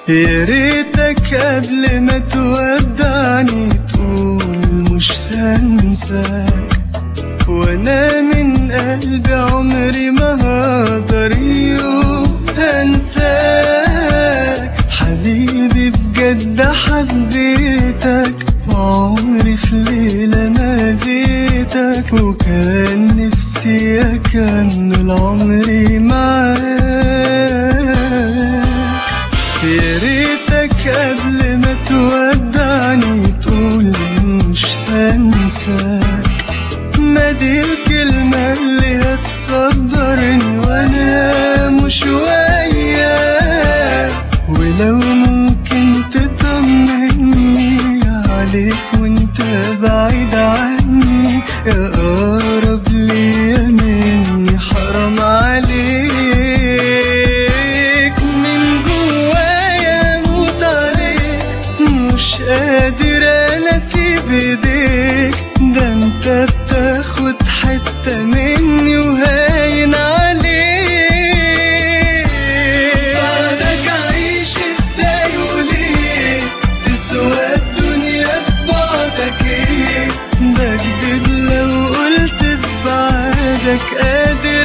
يا ريتك قبل ما تودعني تقول مش هنساك وانا من قلبي عمري ما هقدر يوم هنساك حبيبي بجد حبيتك وعمري في ليلة ما زيتك وكان نفسي أكمل عمري معاك يا ريتك قبل ما تودعني تقول مش هنساك ما دي الكلمة اللي هتصبرني وانا مش وياك ولو ممكن تطمني عليك وانت بعيد عني يا اقرب ليا مني حرام عليك من جوايا اموت عليك مش قادر انا اسيب ايديك ده انت بتاخد حتة مني وهاين عليك بعدك عايش ازاي وليه تسوى الدنيا في بعدك ايه بكدب لو قلت في بعدك قادر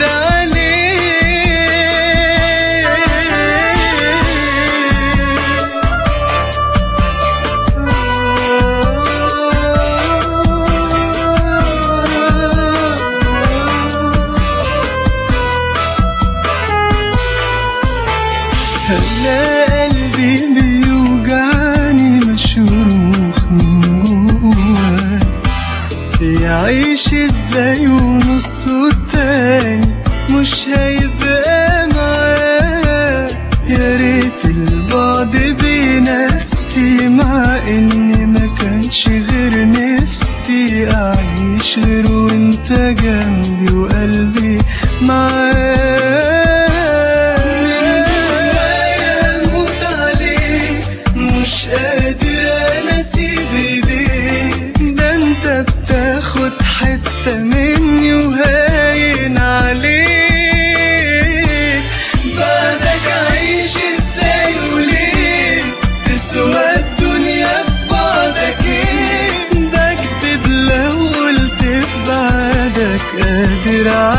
عليه هلا قلبي بيوجعني مشروخ من جواه يعيش ازاي ونصه التاني مش هيبقى معاه يا ريت البعد بينسي مع اني ما كانش غير نفسي اعيش غير وانت جنبي وقلبي معاك من جوايا اموت عليك مش قادر انا اسيب ايديك ده انت بتاخد حتة مني وهاين عليك بعدك عايش ازاي وليه تسوى الدنيا في بعدك ايه بكتب لو قلت في بعدك قادر